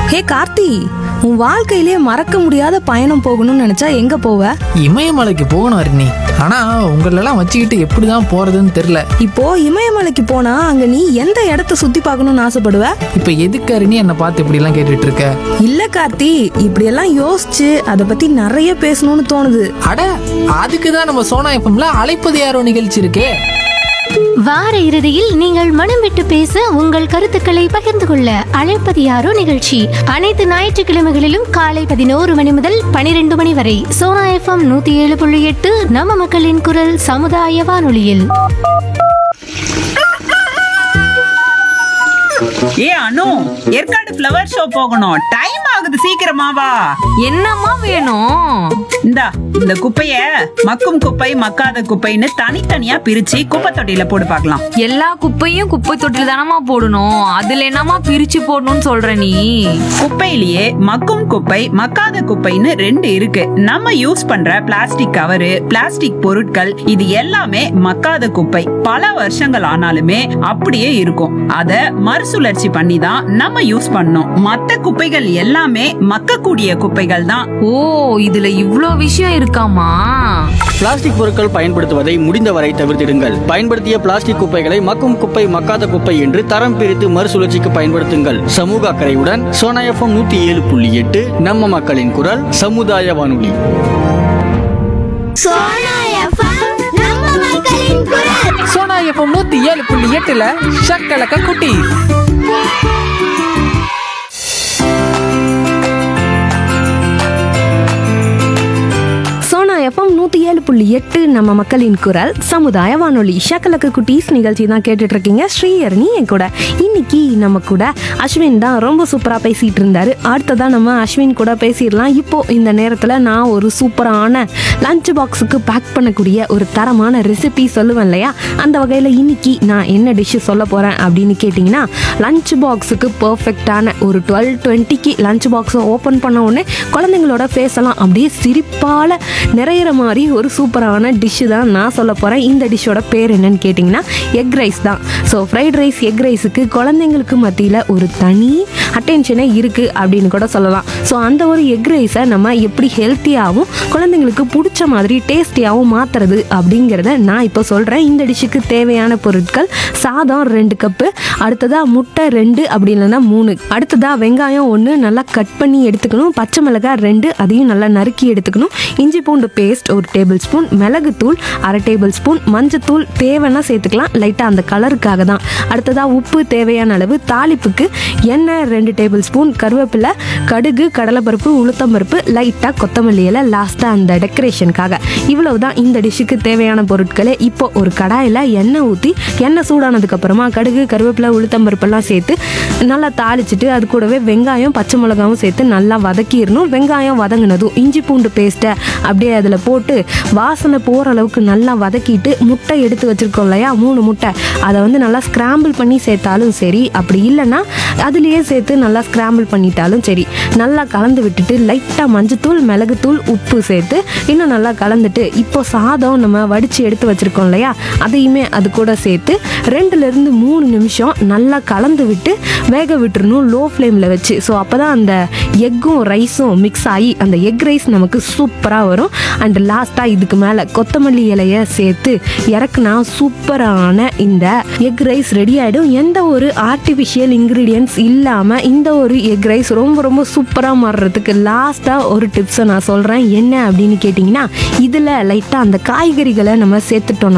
ஹே கார்த்தி உன் வாழ்க்கையிலே மறக்க முடியாத பயணம் போகணும்னு நினைச்சா எங்க போவ இமயமலைக்கு போகணும் அருணி ஆனா உங்களெல்லாம் வச்சுக்கிட்டு எப்படிதான் போறதுன்னு தெரியல இப்போ இமயமலைக்கு போனா அங்க நீ எந்த இடத்த சுத்தி பார்க்கணும்னு ஆசைப்படுவ இப்ப எதுக்கு அருணி என்னை பார்த்து இப்படி எல்லாம் கேட்டுட்டு இருக்க இல்ல கார்த்தி இப்படியெல்லாம் யோசிச்சு அதை பத்தி நிறைய பேசணும்னு தோணுது அட அதுக்கு தான் நம்ம சோனா எஃப்எம்ல அழைப்பது யாரோ நிகழ்ச்சி இருக்கே வார இறுதியில் நீங்கள் மனம் விட்டு பேச உங்கள் கருத்துக்களை பகிர்ந்து கொள்ள அழைப்பது யாரோ நிகழ்ச்சி அனைத்து ஞாயிற்றுக்கிழமைகளிலும் காலை பதினோரு மணி முதல் பனிரெண்டு மணி வரை சோனா எஃப்எம் நூத்தி ஏழு புள்ளி எட்டு நம்ம மக்களின் குரல் சமுதாய வானொலியில் ஏ அனு ஏற்காடு ஃப்ளவர் ஷோ போகணும் டைம் ஆகுது சீக்கிரமா வா என்னம்மா வேணும் இந்தா இந்த குப்பைய மக்கும் குப்பை மக்காத குப்பைன்னு தனித்தனியா பிரிச்சு குப்பை தொட்டியில போட்டு பார்க்கலாம் எல்லா குப்பையும் குப்பை தொட்டில தானம்மா போடணும் அதுல என்னம்மா பிரிச்சு போடணும்னு சொல்ற நீ குப்பையிலேயே மக்கும் குப்பை மக்காத குப்பைன்னு ரெண்டு இருக்கு நம்ம யூஸ் பண்ற பிளாஸ்டிக் கவரு பிளாஸ்டிக் பொருட்கள் இது எல்லாமே மக்காத குப்பை பல வருஷங்கள் ஆனாலுமே அப்படியே இருக்கும் அத மறுசுழற்சி பண்ணி தான் நம்ம யூஸ் பண்ணோம் மத்த குப்பைகள் எல்லாமே மக்கக்கூடிய குப்பைகள் தான் ஓ இதுல இவ்ளோ விஷயம் இருக்காமா பிளாஸ்டிக் பொருட்கள் பயன்படுத்துவதை முடிந்தவரை தவிர்த்திடுங்கள் பயன்படுத்திய பிளாஸ்டிக் குப்பைகளை மக்கும் குப்பை மக்காத குப்பை என்று தரம் பிரித்து மறுசுழற்சிக்கு பயன்படுத்துங்கள் சமூக அக்கறையுடன் சோனா எஃப்எம் நூத்தி ஏழு புள்ளி எட்டு நம்ம மக்களின் குரல் சமுதாய வானொலி சோனா எஃப்எம் நூத்தி ஏழு புள்ளி எட்டுல ஷக்கலக்க குட்டி சோனா எஃப்எம் நூத்தி ஏழு புள்ளி எட்டு நம்ம மக்களின் குரல் சமுதாய வானொலி ஷக்கலக்கு குட்டீஸ் நிகழ்ச்சி தான் கேட்டுட்டு இருக்கீங்க ஸ்ரீஹரணி என் கூட இன்னைக்கு நம்ம கூட அஸ்வின் தான் ரொம்ப சூப்பரா பேசிட்டு இருந்தாரு அடுத்ததான் நம்ம அஸ்வின் கூட பேசிடலாம் இப்போ இந்த நேரத்துல நான் ஒரு சூப்பரான லஞ்ச் பாக்ஸுக்கு பேக் பண்ணக்கூடிய ஒரு தரமான ரெசிபி சொல்லுவேன் இல்லையா அந்த வகையில் இன்னைக்கு நான் என்ன டிஷ்ஷு சொல்ல போகிறேன் அப்படின்னு கேட்டிங்கன்னா லஞ்ச் பாக்ஸுக்கு பர்ஃபெக்டான ஒரு டுவெல் டுவெண்ட்டிக்கு லஞ்ச் பாக்ஸை ஓப்பன் பண்ண உடனே குழந்தைங்களோட ஃபேஸ் எல்லாம் அப்படியே சிரிப்பால் நிறையிற மாதிரி ஒரு சூப்பரான டிஷ்ஷு தான் நான் சொல்ல போகிறேன் இந்த டிஷ்ஷோட பேர் என்னன்னு கேட்டிங்கன்னா எக் ரைஸ் தான் ஸோ ஃப்ரைட் ரைஸ் எக் ரைஸுக்கு குழந்தைங்களுக்கு மத்தியில் ஒரு தனி அட்டென்ஷனே இருக்குது அப்படின்னு கூட சொல்லலாம் ஸோ அந்த ஒரு எக் ரைஸை நம்ம எப்படி ஹெல்த்தியாகவும் குழந்தைங்களுக்கு பிடிச்ச மாதிரி டேஸ்டியாகவும் மாற்றுறது அப்படிங்கிறத நான் இப்போ சொல்கிறேன் இந்த டிஷ்ஷுக்கு தேவையான பொருட்கள் சாதம் ரெண்டு கப்பு அடுத்ததாக முட்டை ரெண்டு அப்படி இல்லைன்னா மூணு அடுத்ததாக வெங்காயம் ஒன்று நல்லா கட் பண்ணி எடுத்துக்கணும் பச்சை மிளகாய் ரெண்டு அதையும் நல்லா நறுக்கி எடுத்துக்கணும் இஞ்சி பூண்டு பேஸ்ட் ஒரு டேபிள் ஸ்பூன் மிளகுத்தூள் அரை டேபிள் ஸ்பூன் மஞ்சத்தூள் தேவைன்னா சேர்த்துக்கலாம் லைட்டாக அந்த கலருக்காக தான் அடுத்ததாக உப்பு தேவையான அளவு தாளிப்புக்கு எண்ணெய் ரெண்டு டேபிள் ஸ்பூன் கருவேப்பிலை கடுகு கடலைப்பருப்பு உளுத்தம்பருப்பு லைட்டாக கொத்தமல்லி இலை லாஸ்ட்டாக அந்த டெக்கரேஷனுக்காக இவ்வளவு தான் இந்த டிஷ்ஷுக்கு தேவையான பொருட்களே இப்போ ஒரு கடாயில் எண்ணெய் ஊற்றி எண்ணெய் சூடானதுக்கப்புறமா கடுகு கருவேப்பிலை உளுத்தம்பருப்பெல்லாம் சேர்த்து நல்லா தாளிச்சிட்டு அது கூடவே வெங்காயம் பச்சை மிளகாவும் சேர்த்து நல்லா வதக்கிடணும் வெங்காயம் வதங்கினதும் இஞ்சி பூண்டு பேஸ்ட்டை அப்படியே அதில் போட்டு வாசனை போகிற அளவுக்கு நல்லா வதக்கிட்டு முட்டை எடுத்து வச்சுருக்கோம் இல்லையா மூணு முட்டை அதை வந்து நல்லா ஸ்க்ராம்பிள் பண்ணி சேர்த்தாலும் சரி அப்படி இல்லைன்னா அதுலேயே சேர்த்து நல்லா ஸ்க்ராம்பிள் பண்ணிட்டாலும் சரி நல்லா கலந்து விட்டுட்டு லைட்டாக மஞ்சத்தூள் மிளகுத்தூள் உப்பு சேர்த்து இன்னும் நல்லா கலந்துட்டு இப்போ சாதம் நம்ம வடித்து எடுத்து வச்சுருக்கோம் இல்லையா அதையுமே அது கூட சேர்த்து ரெண்டுலேருந்து மூணு நிமிஷம் நல்லா கலந்து விட்டு வேக விட்டுறணும் லோ ஃப்ளேமில் வச்சு ஸோ அப்போ தான் அந்த எக்கும் ரைஸும் மிக்ஸ் ஆகி அந்த எக் ரைஸ் நமக்கு சூப்பராக வரும் அண்ட் லாஸ்ட்டாக இதுக்கு மேலே கொத்தமல்லி இலையை சேர்த்து இறக்குனா சூப்பரான இந்த எக் ரைஸ் ரெடி ஆகிடும் எந்த ஒரு ஆர்டிஃபிஷியல் இன்க்ரீடியன்ஸ் இல்லாமல் இந்த ஒரு எக் ரைஸ் ரொம்ப ரொம்ப சூப்பராக மாறுறதுக்கு லாஸ்ட்டாக ஒரு டிப்ஸை நான் சொல்கிறேன் என்ன அப்படின்னு கேட்டிங்கன்னா இதில் லைட்டாக அந்த காய்கறிகளை நம்ம சேர்த்துட்டோம்னா